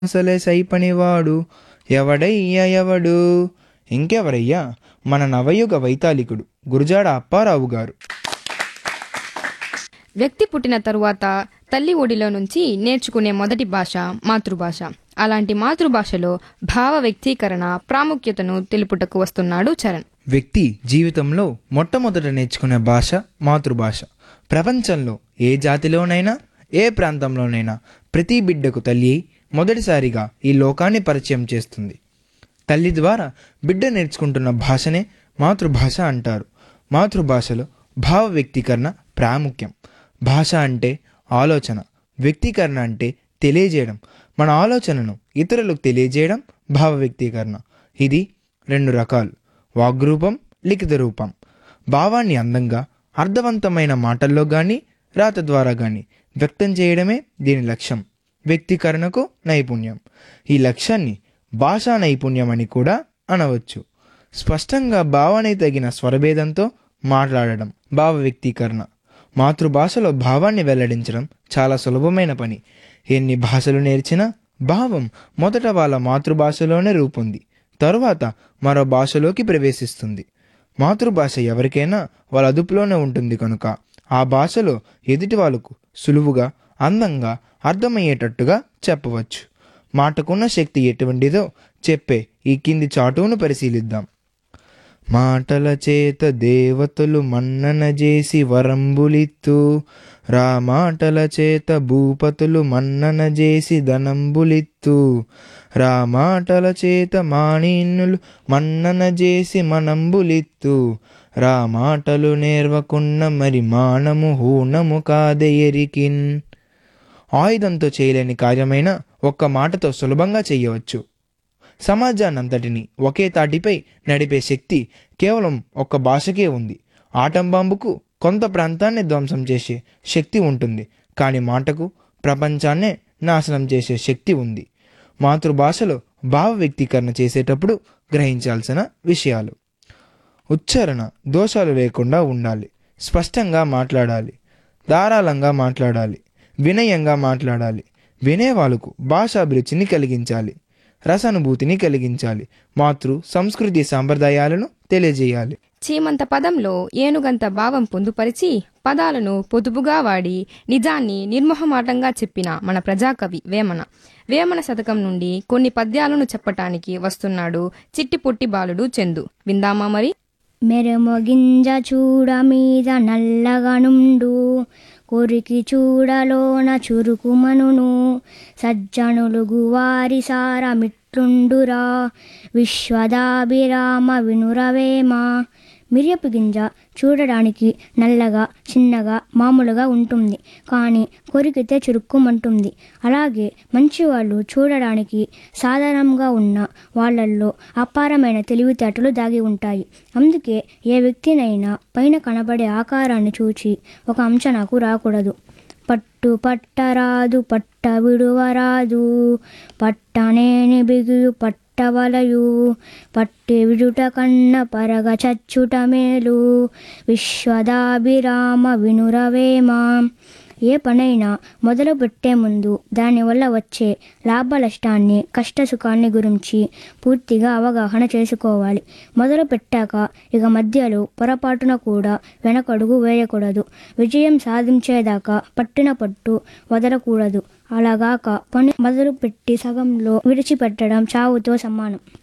అసలే సైపనివాడు ఎవడయ్యా ఎవడు ఇంకెవరయ్యా మన నవయుగ వైతాళికుడు గురుజాడ అప్పారావు గారు వ్యక్తి పుట్టిన తరువాత తల్లి ఒడిలో నుంచి నేర్చుకునే మొదటి భాష మాతృభాష అలాంటి మాతృభాషలో భావ వ్యక్తీకరణ ప్రాముఖ్యతను తెలుపుటకు వస్తున్నాడు చరణ్ వ్యక్తి జీవితంలో మొట్టమొదట నేర్చుకునే భాష మాతృభాష ప్రపంచంలో ఏ జాతిలోనైనా ఏ ప్రాంతంలోనైనా ప్రతి బిడ్డకు తల్లి మొదటిసారిగా ఈ లోకాన్ని పరిచయం చేస్తుంది తల్లి ద్వారా బిడ్డ నేర్చుకుంటున్న భాషనే మాతృభాష అంటారు మాతృభాషలో భావ వ్యక్తీకరణ ప్రాముఖ్యం భాష అంటే ఆలోచన వ్యక్తీకరణ అంటే తెలియజేయడం మన ఆలోచనను ఇతరులకు తెలియజేయడం భావ వ్యక్తీకరణ ఇది రెండు రకాలు వాగ్రూపం లిఖిత రూపం భావాన్ని అందంగా అర్థవంతమైన మాటల్లో కానీ రాత ద్వారా కానీ వ్యక్తం చేయడమే దీని లక్ష్యం వ్యక్తీకరణకు నైపుణ్యం ఈ లక్ష్యాన్ని భాషా నైపుణ్యం అని కూడా అనవచ్చు స్పష్టంగా భావానికి తగిన స్వరభేదంతో మాట్లాడడం భావ వ్యక్తీకరణ మాతృభాషలో భావాన్ని వెల్లడించడం చాలా సులభమైన పని ఎన్ని భాషలు నేర్చినా భావం మొదట వాళ్ళ మాతృభాషలోనే రూపొంది తరువాత మరో భాషలోకి ప్రవేశిస్తుంది మాతృభాష ఎవరికైనా వాళ్ళ అదుపులోనే ఉంటుంది కనుక ఆ భాషలో ఎదుటి వాళ్ళకు సులువుగా అందంగా అర్థమయ్యేటట్టుగా చెప్పవచ్చు మాటకున్న శక్తి ఎటువంటిదో చెప్పే ఈ కింది చాటును పరిశీలిద్దాం మాటల చేత దేవతలు మన్నన చేసి వరంబులిత్తు రా మాటల చేత భూపతులు మన్నన చేసి ధనంబులిత్తు రా మాటల చేత మాణిన్నులు మన్నన చేసి మనంబులిత్తు రా మాటలు నేర్వకున్న మరి మానము హూనము కాదే ఎరికిన్ ఆయుధంతో చేయలేని కార్యమైన ఒక్క మాటతో సులభంగా చేయవచ్చు సమాజాన్నంతటిని ఒకే తాటిపై నడిపే శక్తి కేవలం ఒక్క భాషకే ఉంది ఆటం బాంబుకు కొంత ప్రాంతాన్ని ధ్వంసం చేసే శక్తి ఉంటుంది కానీ మాటకు ప్రపంచాన్నే నాశనం చేసే శక్తి ఉంది మాతృభాషలో భావ వ్యక్తీకరణ చేసేటప్పుడు గ్రహించాల్సిన విషయాలు ఉచ్చారణ దోషాలు లేకుండా ఉండాలి స్పష్టంగా మాట్లాడాలి ధారాళంగా మాట్లాడాలి వినయంగా మాట్లాడాలి వినేవాళ్ళకు భాషాభిరుచిని కలిగించాలి రసానుభూతిని కలిగించాలి మాతృ సంస్కృతి సాంప్రదాయాలను తెలియజేయాలి చీమంత పదంలో ఏనుగంత భావం పొందుపరిచి పదాలను పొదుపుగా వాడి నిజాన్ని నిర్మోహమాటంగా చెప్పిన మన ప్రజాకవి వేమన వేమన శతకం నుండి కొన్ని పద్యాలను చెప్పటానికి వస్తున్నాడు చిట్టి పొట్టి బాలుడు చందు విందామా మరి మెరుమొగింజ చూడ మీద నల్లగనుండు కొరికి చూడలోన చురుకుమనును సజ్జనులు గువారి సార మిట్లుండురా విశ్వదాభిరామ వినురవేమ మిరియపు గింజ చూడడానికి నల్లగా చిన్నగా మామూలుగా ఉంటుంది కానీ కొరికితే చురుక్కుమంటుంది అలాగే మంచివాళ్ళు చూడడానికి సాధారణంగా ఉన్న వాళ్ళల్లో అపారమైన తెలివితేటలు దాగి ఉంటాయి అందుకే ఏ వ్యక్తినైనా పైన కనబడే ఆకారాన్ని చూచి ఒక అంచనాకు రాకూడదు పట్టు పట్టరాదు పట్ట విడువరాదు పట్టనేని బిగుయు పట్టవలయు పట్టి విడుట కన్న పరగ చచ్చుట మేలు విశ్వదాభిరామ వినురవేమ ఏ పనైనా మొదలు పెట్టే ముందు దానివల్ల వచ్చే లాభ నష్టాన్ని కష్ట సుఖాన్ని గురించి పూర్తిగా అవగాహన చేసుకోవాలి మొదలు పెట్టాక ఇక మధ్యలో పొరపాటున కూడా వెనకడుగు వేయకూడదు విజయం సాధించేదాకా పట్టిన పట్టు వదలకూడదు అలాగాక పని మొదలు పెట్టి సగంలో విడిచిపెట్టడం చావుతో సమానం